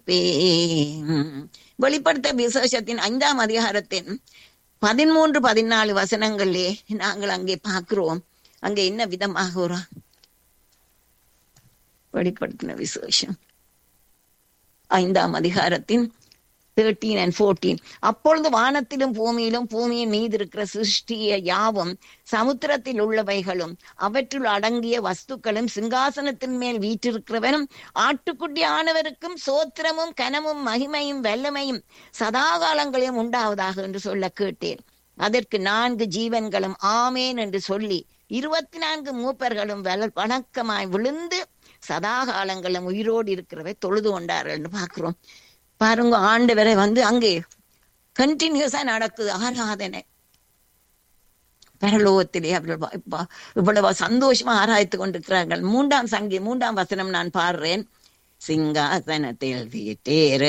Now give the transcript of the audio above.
வெளிப்படுத்த விசேஷத்தின் ஐந்தாம் அதிகாரத்தின் பதிமூன்று பதினாலு வசனங்களிலே நாங்கள் அங்கே பார்க்கிறோம் அங்கே என்ன விதமாக ஒரு வெளிப்படுத்தின விசேஷம் ஐந்தாம் அதிகாரத்தின் தேர்ட்டீன் அண்ட் ஃபோர்டீன் அப்பொழுது வானத்திலும் பூமியிலும் பூமியின் மீது இருக்கிற சிருஷ்டிய யாவும் சமுத்திரத்தில் உள்ளவைகளும் அவற்றுள் அடங்கிய வஸ்துக்களும் சிங்காசனத்தின் மேல் வீற்றிருக்கிறவனும் ஆட்டுக்குட்டி ஆனவருக்கும் சோத்திரமும் கனமும் மகிமையும் வல்லமையும் சதாகாலங்களையும் உண்டாவதாக என்று சொல்ல கேட்டேன் அதற்கு நான்கு ஜீவன்களும் ஆமேன் என்று சொல்லி இருபத்தி நான்கு மூப்பர்களும் வணக்கமாய் விழுந்து சதாகாலங்களும் உயிரோடு இருக்கிறவை தொழுது கொண்டார்கள் என்று பார்க்கிறோம் பாருங்க ஆண்டு வரை வந்து அங்கே கண்டினியூஸா நடக்குது ஆராதனை பரலோகத்திலே அவர்கள் இவ்வளவு சந்தோஷமா ஆராய்த்து கொண்டிருக்கிறார்கள் மூன்றாம் சங்கி மூன்றாம் வசனம் நான் பாடுறேன் சிங்காசனத்தில் வீட்டேற